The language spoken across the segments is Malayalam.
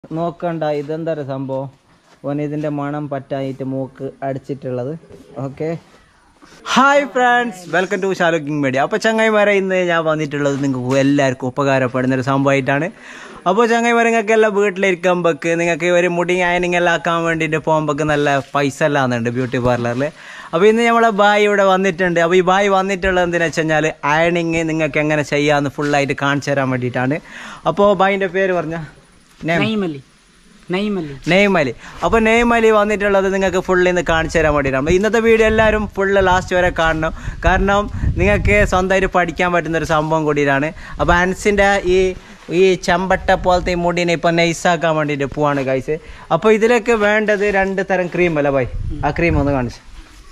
നോക്കണ്ട ഇതെന്താ ഒരു സംഭവം ഓൻ ഇതിന്റെ മണം പറ്റായിട്ട് മൂക്ക് അടിച്ചിട്ടുള്ളത് okay hi friends welcome to ഷാലുക്കിംഗ് മീഡിയ അപ്പോൾ ചങ്ങായിമാരെ ഇന്ന് ഞാൻ വന്നിട്ടുള്ളത് നിങ്ങൾക്ക് എല്ലാവർക്കും ഉപകാരപ്പെടുന്ന ഒരു സംഭവമായിട്ടാണ് അപ്പോൾ ചങ്ങായിമാരെ നിങ്ങൾക്ക് എല്ലാം വീട്ടിലിരിക്കുമ്പോൾക്ക് നിങ്ങൾക്ക് ഒരു മുടി അയനിങ് എല്ലാം ആക്കാൻ വേണ്ടിയിട്ട് പോകുമ്പോൾക്ക് നല്ല പൈസ എല്ലാം ആകുന്നുണ്ട് ബ്യൂട്ടി പാർലറിൽ അപ്പോൾ ഇന്ന് നമ്മളെ ബായ് ഇവിടെ വന്നിട്ടുണ്ട് അപ്പോൾ ഈ ബായ് വന്നിട്ടുള്ളത് എന്തിനാ വെച്ച് കഴിഞ്ഞാൽ അയണിങ് നിങ്ങൾക്ക് എങ്ങനെ ചെയ്യാമെന്ന് ഫുള്ളായിട്ട് കാണിച്ചു തരാൻ വേണ്ടിയിട്ടാണ് അപ്പോൾ ബായിൻ്റെ പേര് പറഞ്ഞ നൈമലി നൈമലി നെയ്മലി അപ്പോൾ നെയ്മലി വന്നിട്ടുള്ളത് നിങ്ങൾക്ക് ഫുള്ള് ഇന്ന് കാണിച്ചു തരാൻ വേണ്ടിയിട്ടാണ് അപ്പോൾ ഇന്നത്തെ വീഡിയോ എല്ലാവരും ഫുള്ള് ലാസ്റ്റ് വരെ കാണണം കാരണം നിങ്ങൾക്ക് സ്വന്തമായിട്ട് പഠിക്കാൻ പറ്റുന്ന ഒരു സംഭവം കൂടിയാണ് അപ്പോൾ അൻസിൻ്റെ ഈ ഈ ചെമ്പട്ട പോലത്തെ ഈ മുടിനെ ഇപ്പോൾ നൈസാക്കാൻ വേണ്ടിയിട്ട് പോവാണ് കൈസ് അപ്പോൾ ഇതിലേക്ക് വേണ്ടത് രണ്ട് തരം ക്രീം അല്ലേ ബൈ ആ ക്രീം ഒന്ന് കാണിച്ചു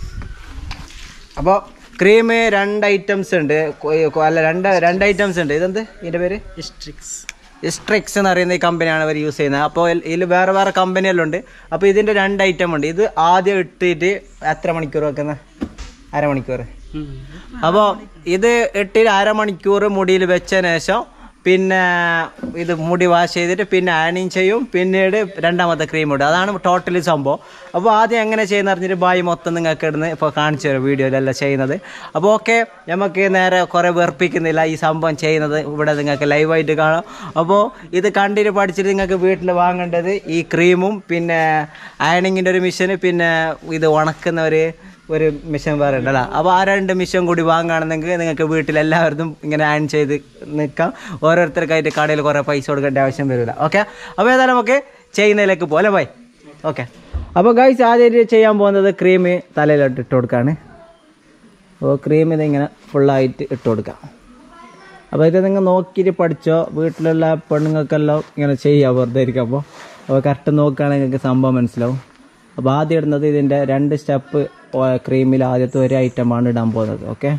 അപ്പോൾ ക്രീം രണ്ട് ഐറ്റംസ് ഉണ്ട് കൊ- അല്ല രണ്ട് രണ്ട് ഐറ്റംസ് ഉണ്ട് ഇതെന്ത് ഇതിൻ്റെ പേര് സ്ട്രിക്സ് സ്ട്രിക്സ് എന്ന് പറയുന്ന ഈ കമ്പനിയാണ് അവർ യൂസ് ചെയ്യുന്നത് അപ്പോൾ ഇതിൽ വേറെ വേറെ കമ്പനിയെല്ലാം ഉണ്ട് അപ്പോൾ ഇതിൻ്റെ രണ്ട് ഐറ്റം ഉണ്ട് ഇത് ആദ്യം ഇട്ടിട്ട് എത്ര മണിക്കൂർ വെക്കുന്ന അരമണിക്കൂർ അപ്പോൾ ഇത് ഇട്ടിട്ട് അരമണിക്കൂർ മുടിയിൽ വെച്ചതിന് ശേഷം പിന്നെ ഇത് മുടി വാഷ് ചെയ്തിട്ട് പിന്നെ അയണിങ് ചെയ്യും പിന്നീട് രണ്ടാമത്തെ ക്രീം ഇടും അതാണ് ടോട്ടലി സംഭവം അപ്പോൾ ആദ്യം എങ്ങനെ ചെയ്യുന്ന അറിഞ്ഞിട്ട് ബായി മൊത്തം നിങ്ങൾക്ക് ഇടുന്ന് ഇപ്പോൾ കാണിച്ചു തരും വീഡിയോയിലല്ല ചെയ്യുന്നത് അപ്പോൾ ഓക്കെ നമുക്ക് നേരെ കുറേ വെറുപ്പിക്കുന്നില്ല ഈ സംഭവം ചെയ്യുന്നത് ഇവിടെ നിങ്ങൾക്ക് ലൈവായിട്ട് കാണാം അപ്പോൾ ഇത് കണ്ടിട്ട് പഠിച്ചിട്ട് നിങ്ങൾക്ക് വീട്ടിൽ വാങ്ങേണ്ടത് ഈ ക്രീമും പിന്നെ അയണിങ്ങിൻ്റെ ഒരു മിഷന് പിന്നെ ഇത് ഉണക്കുന്ന ഒരു ഒരു മിഷൻ വേറെ ഉണ്ടല്ലോ അപ്പോൾ ആ രണ്ട് മിഷൻ കൂടി വാങ്ങുകയാണെന്നെങ്കിൽ നിങ്ങൾക്ക് വീട്ടിൽ എല്ലാവർക്കും ഇങ്ങനെ ആൻ ചെയ്ത് നിൽക്കാം ഓരോരുത്തർക്കായിട്ട് കടയിൽ കുറേ പൈസ കൊടുക്കേണ്ട ആവശ്യം വരില്ല ഓക്കെ അപ്പോൾ ഏതായാലും നമുക്ക് ചെയ്യുന്നതിലേക്ക് പോലെ പോയി ഓക്കെ അപ്പോൾ ഗൈസ് ആദ്യമായിട്ട് ചെയ്യാൻ പോകുന്നത് ക്രീം തലയിലോട്ട് ഇട്ട് കൊടുക്കുകയാണ് അപ്പോൾ ക്രീം ഇതിങ്ങനെ ഫുള്ളായിട്ട് ഇട്ട് കൊടുക്കാം അപ്പോൾ ഇത് നിങ്ങൾ നോക്കിയിട്ട് പഠിച്ചോ വീട്ടിലുള്ള പെണ്ണുങ്ങൾക്കെല്ലാം ഇങ്ങനെ ചെയ്യാം വെറുതെ ഇരിക്കുമ്പോൾ അപ്പോൾ കറക്റ്റ് നോക്കുകയാണെങ്കിൽ നിങ്ങൾക്ക് സംഭവം മനസ്സിലാവും അപ്പോൾ ആദ്യം ഇടുന്നത് ഇതിൻ്റെ രണ്ട് സ്റ്റെപ്പ് ക്രീമിൽ ആദ്യത്തെ ഒരു ഐറ്റമാണ് ഇടാൻ പോകുന്നത് ഓക്കെ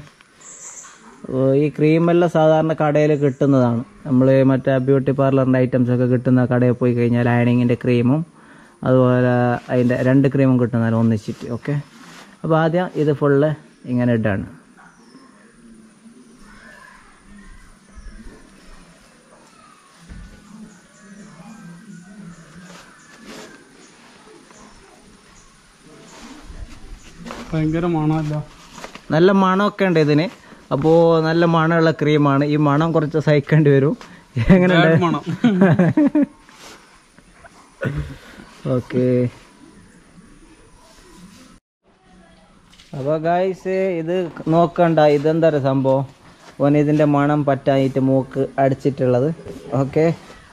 ഈ ക്രീമെല്ലാം സാധാരണ കടയിൽ കിട്ടുന്നതാണ് നമ്മൾ മറ്റേ ബ്യൂട്ടി പാർലറിൻ്റെ ഐറ്റംസ് ഒക്കെ കിട്ടുന്ന കടയിൽ പോയി കഴിഞ്ഞാൽ അയണിങ്ങിൻ്റെ ക്രീമും അതുപോലെ അതിൻ്റെ രണ്ട് ക്രീമും കിട്ടുന്നതാണ് ഒന്നിച്ചിട്ട് ഓക്കെ അപ്പോൾ ആദ്യം ഇത് ഫുള്ള് ഇങ്ങനെ ഇടാണ് ഭയങ്കര മണമല്ലോ നല്ല മണമൊക്കെ ഉണ്ട് ഇതിന് അപ്പോൾ നല്ല മണമുള്ള ക്രീമാണ് ഈ മണം കുറച്ച് സഹിക്കേണ്ടി വരും എങ്ങനെ മണം ഓക്കെ അപ്പോൾ ഗായ്സ് ഇത് നോക്കണ്ട ഇതെന്താ ഒരു സംഭവം ഓൻ ഇതിൻ്റെ മണം പറ്റായിട്ട് മൂക്ക് അടിച്ചിട്ടുള്ളത് ഓക്കെ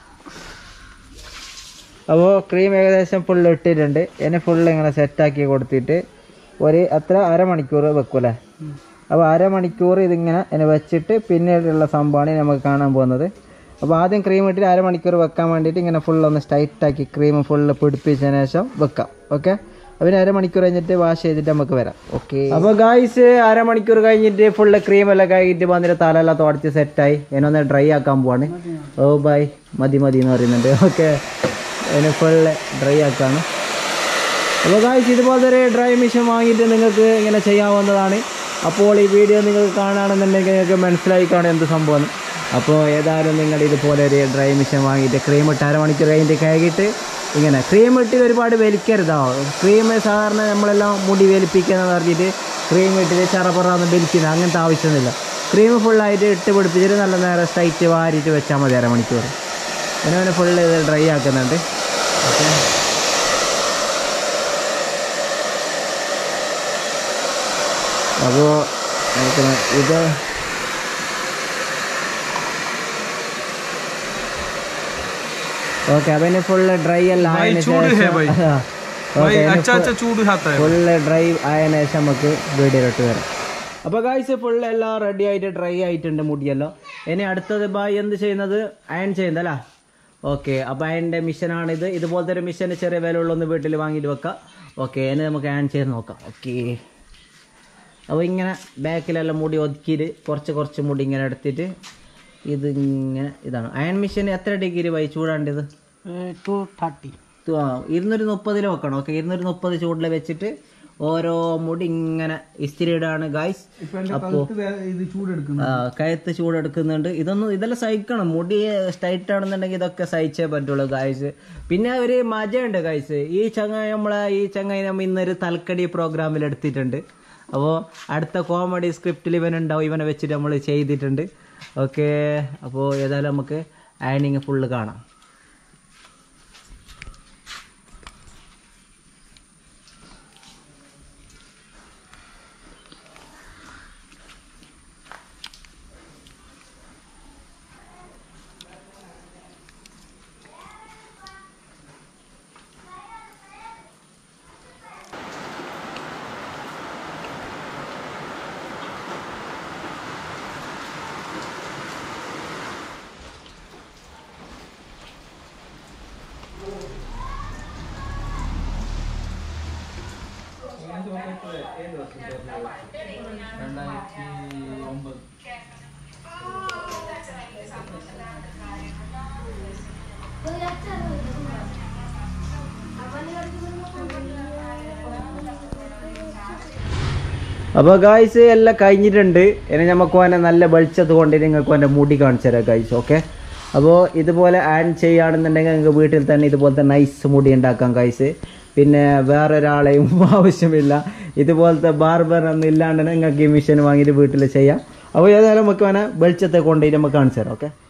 അപ്പോൾ ക്രീം ഏകദേശം ഫുള്ള് ഇട്ടിട്ടുണ്ട് എന്നെ ഫുള്ള് ഇങ്ങനെ സെറ്റാക്കി കൊടുത്തിട്ട് ഒരു അത്ര അരമണിക്കൂർ വെക്കൂലേ അപ്പോൾ അരമണിക്കൂർ ഇതിങ്ങനെ എന്നെ വെച്ചിട്ട് പിന്നീടുള്ള സംഭവമാണ് നമുക്ക് കാണാൻ പോകുന്നത് അപ്പോൾ ആദ്യം ക്രീം ഇട്ടിട്ട് അരമണിക്കൂർ വെക്കാൻ വേണ്ടിയിട്ട് ഇങ്ങനെ ഫുൾ ഒന്ന് ടൈറ്റാക്കി ക്രീം ഫുള്ള് പിടിപ്പിച്ചതിന് ശേഷം വെക്കാം ഓക്കെ അതിന് അരമണിക്കൂർ കഴിഞ്ഞിട്ട് വാഷ് ചെയ്തിട്ട് നമുക്ക് വരാം ഓക്കെ അപ്പോൾ ഗായ്സ് അരമണിക്കൂർ കഴിഞ്ഞിട്ട് ഫുള്ള് ക്രീം എല്ലാം കഴിഞ്ഞിട്ട് വന്നിട്ട് തലയെല്ലാം തുടച്ച് സെറ്റായി എന്നൊന്ന് ഡ്രൈ ആക്കാൻ പോവാണ് ഓ ബൈ മതി മതി എന്ന് പറയുന്നുണ്ട് ഓക്കെ അതിന് ഫുള്ള് ഡ്രൈ ആക്കാണ് അപ്പോൾ ഗായ്സ് ഇതുപോലത്തെ ഒരു ഡ്രൈ മെഷീൻ വാങ്ങിയിട്ട് നിങ്ങൾക്ക് ഇങ്ങനെ ചെയ്യാവുന്നതാണ് അപ്പോൾ ഈ വീഡിയോ നിങ്ങൾക്ക് കാണുകയാണെന്നുണ്ടെങ്കിൽ നിങ്ങൾക്ക് മനസ്സിലായി കാണും എന്ത് സംഭവം അപ്പോൾ ഏതായാലും നിങ്ങൾ ഇതുപോലെ ഒരു ഡ്രൈ മെഷീൻ വാങ്ങിയിട്ട് ക്രീം ഇട്ട് അരമണിക്കൂർ കഴിഞ്ഞിട്ട് കഴുകിയിട്ട് ഇങ്ങനെ ക്രീം ഇട്ട് ഒരുപാട് വലിക്കരുതോ ക്രീം സാധാരണ നമ്മളെല്ലാം മുടി വലിപ്പിക്കുന്നത് പറഞ്ഞിട്ട് ക്രീം ഇട്ടിട്ട് ചറപ്പറാന്ന് വലിക്കുന്നത് അങ്ങനത്തെ ആവശ്യമൊന്നുമില്ല ക്രീം ഫുള്ളായിട്ട് ഇട്ട് പിടിപ്പിച്ചിട്ട് നല്ല നേരെ സ്ട്രൈറ്റ് വാരിയിട്ട് വെച്ചാൽ മതി അരമണിക്കൂർ പിന്നെ അവനെ ഫുള്ള് ഇത് ഡ്രൈ ആക്കുന്നുണ്ട് ഓക്കെ അപ്പോൾ നമുക്ക് ഇത് ഓക്കെ അപ്പം ഫുള്ള് ഡ്രൈ അല്ല ആയതിനു ശേഷം अच्छा अच्छा चूड़ खाता है ഫുള്ള് ഡ്രൈ ആയതിനു ശേഷം നമുക്ക് വീഡിയോയിലോട്ട് വരാം അപ്പോൾ ഗായ്സ് ഫുള്ള് എല്ലാം റെഡി ആയിട്ട് ഡ്രൈ ആയിട്ടുണ്ട് മുടിയെല്ലാം ഇനി അടുത്തത് ബായ് എന്ത് ചെയ്യുന്നത് അയൺ ചെയ്യുന്നതല്ല ഓക്കെ അപ്പോൾ അയണിൻ്റെ മിഷനാണിത് ഇതുപോലത്തെ ഒരു മിഷൻ ചെറിയ വില ഉള്ളൊന്ന് വീട്ടിൽ വാങ്ങിയിട്ട് വെക്കാം ഓക്കെ ഇനി നമുക്ക് അയൺ ചെയ്ത് നോക്കാം ഓക്കെ അപ്പോൾ ഇങ്ങനെ ബാക്കിലെല്ലാം മുടി ഒതുക്കിയിട്ട് കുറച്ച് കുറച്ച് മുടി ഇങ്ങനെ എടുത്തിട്ട് ഇതിങ്ങനെ ഇതാണ് അയൺ മെഷീൻ എത്ര ഡിഗ്രി വൈ ചൂടാണ്ടത് टू थर्टी തു- ആ, ഇരുന്നൂറ്റി മുപ്പതിൽ വെക്കണം ഓക്കെ ഇരുന്നൂറ്റി മുപ്പത് ചൂടിൽ വെച്ചിട്ട് ഓരോ മുടി ഇങ്ങനെ ഇസ്തിരിയിടാണ് ഗായ്സ് അപ്പോ ഇത് ചൂടെടുക്കുന്നു ആ, കയത്ത് ചൂടെടുക്കുന്നുണ്ട് ഇതൊന്നും ഇതെല്ലാം സഹിക്കണം മുടി സ്ട്രൈറ്റ് ആണെന്നുണ്ടെങ്കിൽ ഇതൊക്കെ സഹിച്ചേ പറ്റുള്ളൂ ഗായ്സ് പിന്നെ ഒരു മജയുണ്ട് ഗായ്സ് ഈ ചങ്ങായി നമ്മളെ ഈ ചങ്ങായി നമ്മ ഇന്നൊരു തൽക്കടി പ്രോഗ്രാമിൽ എടുത്തിട്ടുണ്ട് അപ്പോൾ അടുത്ത കോമഡി സ്ക്രിപ്റ്റിൽ ഇവനുണ്ടാവും ഇവനെ വെച്ചിട്ട് നമ്മൾ ചെയ്തിട്ടുണ്ട് ഓക്കെ അപ്പോൾ ഏതായാലും നമുക്ക് ആനിങ് ഫുള്ള് കാണാം അപ്പോൾ ഗായ്സ് എല്ലാം കഴിഞ്ഞിട്ടുണ്ട് ഇനി നമുക്ക് അവനെ നല്ല വെളിച്ചത്ത് കൊണ്ട് നിങ്ങൾക്ക് അവൻ്റെ മുടി കാണിച്ചു തരാം ഗായ്സ് ഓക്കെ അപ്പോൾ ഇതുപോലെ ആൻ ചെയ്യുകയാണെന്നുണ്ടെങ്കിൽ നിങ്ങൾക്ക് വീട്ടിൽ തന്നെ ഇതുപോലത്തെ നൈസ് മുടി ഉണ്ടാക്കാം ഗായ്സ് പിന്നെ വേറെ ഒരാളെയും ആവശ്യമില്ല ഇതുപോലത്തെ ബാർബർ ഒന്നും ഇല്ലാണ്ട് നിങ്ങൾക്ക് ഈ മിഷൻ വാങ്ങിയിട്ട് വീട്ടിൽ ചെയ്യാം അപ്പോൾ ഏതായാലും നമുക്ക് അവനെ വെളിച്ചത്തെ കൊണ്ടുപോയി നമുക്ക് കാണിച്ചു തരാം ഓക്കെ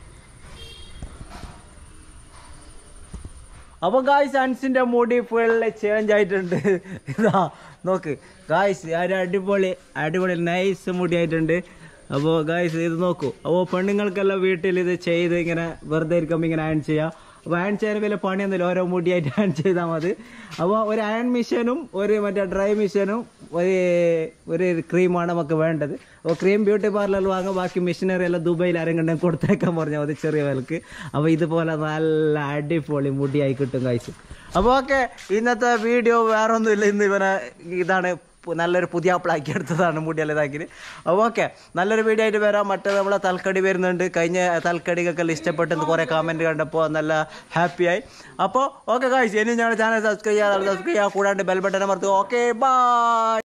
അപ്പോൾ ഗായ്സ് അൻസിന്റെ മുടി ഫുള്ള് ചേഞ്ച് ആയിട്ടുണ്ട് ഇതാ നോക്ക് ഗായ്സ് ഒരു അടിപൊളി അടിപൊളി നൈസ് മുടി ആയിട്ടുണ്ട് അപ്പോൾ ഗായ്സ് ഇത് നോക്കൂ അപ്പോൾ പെണ്ണുങ്ങൾക്കെല്ലാം വീട്ടിൽ ഇത് ചെയ്ത് ഇങ്ങനെ വെറുതെ ഇരിക്കുമ്പോൾ ഇങ്ങനെ അയൺ ചെയ്യാം അപ്പോൾ അയൺ ചെയ്യാൻ വലിയ പണിയൊന്നുമില്ല ഓരോ മുടിയായിട്ട് അയൺ ചെയ്താൽ മതി അപ്പോൾ ഒരു അയൺ മെഷീനും ഒരു മറ്റേ ഡ്രൈ മെഷീനും ഒരു ഒരു ക്രീമാണ് നമുക്ക് വേണ്ടത് അപ്പോൾ ക്രീം ബ്യൂട്ടി പാർലറിൽ വാങ്ങാം ബാക്കി മെഷീനറി എല്ലാം ദുബൈയിൽ ആരെങ്കിലും കൊടുത്തേക്കാൻ പറഞ്ഞാൽ മതി ചെറിയ വിലക്ക് അപ്പോൾ ഇതുപോലെ നല്ല അടിപൊളി മുടിയായി കിട്ടും കഴിച്ച് അപ്പോൾ ഓക്കെ ഇന്നത്തെ വീഡിയോ വേറെ ഒന്നുമില്ല ഇന്ന് ഇവനെ ഇതാണ് പു- നല്ലൊരു പുതിയ ആപ്പിളാക്കി എടുത്തതാണ് മുടിയെല്ലാം ഇതാക്കിയത് അപ്പോൾ ഓക്കെ നല്ലൊരു വീഡിയോ ആയിട്ട് വരാം മറ്റേ നമ്മളെ തൽക്കടി വരുന്നുണ്ട് കഴിഞ്ഞ തൽക്കടിക്കൊക്കെ ഇഷ്ടപ്പെട്ടെന്ന് കുറേ കമൻറ്റ് കണ്ടപ്പോൾ നല്ല ഹാപ്പിയായി അപ്പോൾ ഓക്കെ കാഴ്ച ഇനി ഞങ്ങളുടെ ചാനൽ സബ്സ്ക്രൈബ് ചെയ്യാതെ സബ്സ്ക്രൈബ് ചെയ്യുക കൂടാണ്ട് ബെൽ ബട്ടൺ അമർത്തുക ഓക്കെ ബൈ